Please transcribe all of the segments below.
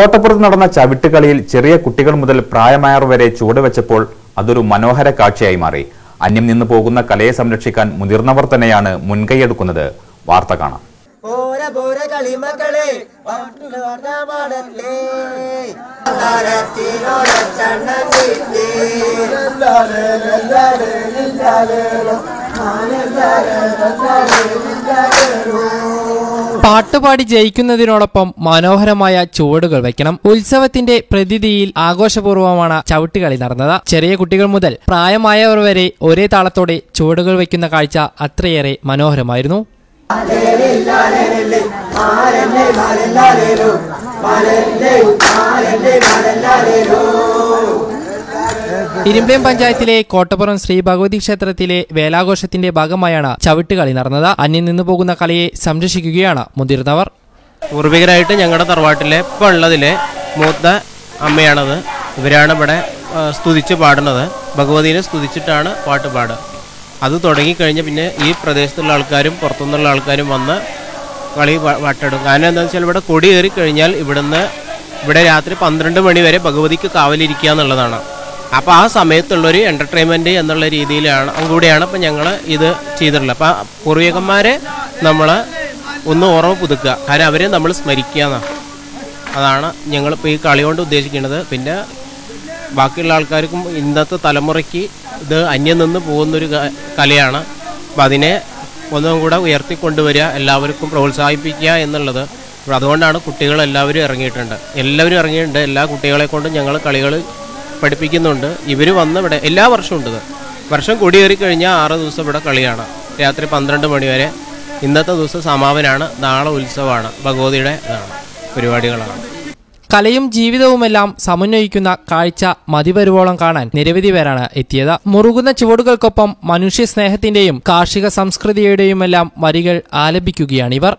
കോട്ടപ്പുറത്ത് നടന്ന ചവിട്ടുകളിയിൽ ചെറിയ കുട്ടികൾ മുതൽ പ്രായമായവർ വരെ ചുവടുവെച്ചപ്പോൾ അതൊരു മനോഹര കാഴ്ചയായി മാറി അന്യം നിന്ന് പോകുന്ന കലയെ സംരക്ഷിക്കാൻ മുതിർന്നവർ തന്നെയാണ് മുൻകൈയെടുക്കുന്നത് വാർത്ത കാണാം പോര പോര കളിമക്കളെ പാടല്ലേ പാട്ടുപാടി ജയിക്കുന്നതിനോടൊപ്പം മനോഹരമായ ചുവടുകൾ വയ്ക്കണം ഉത്സവത്തിന്റെ പ്രതിധിയിൽ ആഘോഷപൂർവ്വമാണ് ചവിട്ടുകളി നടന്നത് ചെറിയ കുട്ടികൾ മുതൽ പ്രായമായവർ വരെ ഒരേ താളത്തോടെ ചുവടുകൾ വയ്ക്കുന്ന കാഴ്ച അത്രയേറെ മനോഹരമായിരുന്നു ഇരുമ്പേം പഞ്ചായത്തിലെ കോട്ടപ്പുറം ശ്രീ ഭഗവതി ക്ഷേത്രത്തിലെ വേലാഘോഷത്തിന്റെ ഭാഗമായാണ് ചവിട്ടുകളി നടന്നത് അന്യം നിന്നു പോകുന്ന കളിയെ സംരക്ഷിക്കുകയാണ് മുതിർന്നവർ പൂർവികരായിട്ട് ഞങ്ങളുടെ തറവാട്ടിലെ ഇപ്പോൾ ഉള്ളതിലെ മൂത്ത അമ്മയാണത് ഇവരാണ് ഇവിടെ ആ, സ്തുതിച്ച് പാടുന്നത് ഭഗവതിനെ സ്തുതിച്ചിട്ടാണ് പാട്ട് പാടുക അത് തുടങ്ങിക്കഴിഞ്ഞ് പിന്നെ ഈ പ്രദേശത്തുള്ള ആൾക്കാരും പുറത്തുനിന്നുള്ള ആൾക്കാരും വന്ന് കളി വ- വട്ടിടും കാരണം എന്താണെന്ന് വെച്ചാൽ ഇവിടെ കൊടി കയറി കഴിഞ്ഞാൽ ഇവിടുന്ന് ഇവിടെ രാത്രി പന്ത്രണ്ട് മണി വരെ ഭഗവതിക്ക് കാവലിരിക്കുക എന്നുള്ളതാണ് അപ്പോൾ ആ സമയത്തുള്ളൊരു എൻ്റർടൈൻമെൻറ്റ് എന്നുള്ള രീതിയിലാണ് കൂടിയാണ് ഇപ്പം ഞങ്ങൾ ഇത് ചെയ്തിട്ടുള്ളത് അപ്പം പൂർവികന്മാരെ നമ്മൾ ഒന്ന് ഓർമ്മ പുതുക്കുക കാരണം അവരെ നമ്മൾ സ്മരിക്കുക എന്നാണ് അതാണ് ഞങ്ങളിപ്പോൾ ഈ കളി കൊണ്ട് ഉദ്ദേശിക്കുന്നത് പിന്നെ ബാക്കിയുള്ള ആൾക്കാർക്കും ഇന്നത്തെ തലമുറയ്ക്ക് ഇത് അന്യം നിന്ന് പോകുന്നൊരു ക- കലയാണ് അപ്പം അതിനെ ഒന്നും കൂടെ ഉയർത്തിക്കൊണ്ടുവരിക എല്ലാവർക്കും പ്രോത്സാഹിപ്പിക്കുക എന്നുള്ളത് അപ്പോൾ അതുകൊണ്ടാണ് കുട്ടികൾ എല്ലാവരും ഇറങ്ങിയിട്ടുണ്ട് എല്ലാവരും ഇറങ്ങിയിട്ടുണ്ട് എല്ലാ കുട്ടികളെ കൊണ്ടും ഞങ്ങൾ കളികൾ പഠിപ്പിക്കുന്നുണ്ട് ഇവർ വന്ന് ഇവിടെ എല്ലാ വർഷവും ഉണ്ട് ഇത് വർഷം കൊടിയേറി കഴിഞ്ഞാൽ ആറ് ദിവസം ഇവിടെ കളിയാണ് രാത്രി പന്ത്രണ്ട് മണി വരെ ഇന്നത്തെ ദിവസം സമാപനാണ് നാളെ ഉത്സവമാണ് ഭഗവതിയുടെ ഇതാണ് പരിപാടികളാണ് കലയും ജീവിതവുമെല്ലാം സമന്വയിക്കുന്ന കാഴ്ച മതിവരുവോളം കാണാൻ നിരവധി പേരാണ് എത്തിയത് മുറുകുന്ന ചുവടുകൾക്കൊപ്പം മനുഷ്യ സ്നേഹത്തിന്റെയും കാർഷിക സംസ്കൃതിയുടെയുമെല്ലാം വരികൾ ആലപിക്കുകയാണിവർ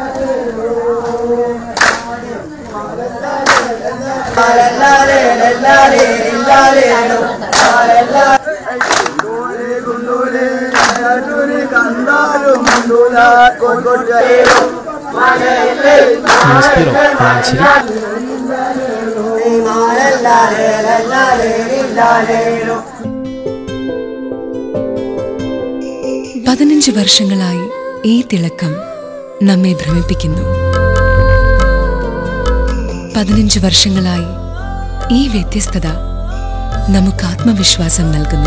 ന്യൂസ് ബ്യൂറോ വളാഞ്ചേരി പതിനഞ്ച് വർഷങ്ങളായി ഈ തിളക്കം നമ്മെ ഭ്രമിപ്പിക്കുന്നു പതിനഞ്ച് വർഷങ്ങളായി ഈ വ്യത്യസ്തത നമുക്ക് ആത്മവിശ്വാസം നൽകുന്നു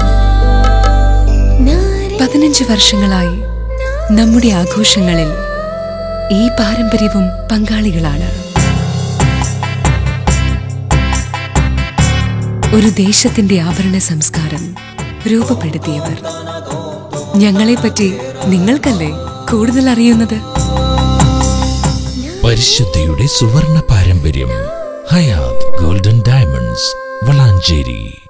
പതിനഞ്ച് വർഷങ്ങളായി നമ്മുടെ ആഘോഷങ്ങളിൽ ഈ പാരമ്പര്യവും പങ്കാളികളാണ് ഒരു ദേശത്തിന്റെ ആഭരണ സംസ്കാരം രൂപപ്പെടുത്തിയവർ ഞങ്ങളെപ്പറ്റി നിങ്ങൾക്കല്ലേ കൂടുതൽ അറിയുന്നത് പരിശുദ്ധിയുടെ സുവർണ പാരമ്പര്യം ഹയാത് ഗോൾഡൻ ഡയമണ്ട്സ് വളാഞ്ചേരി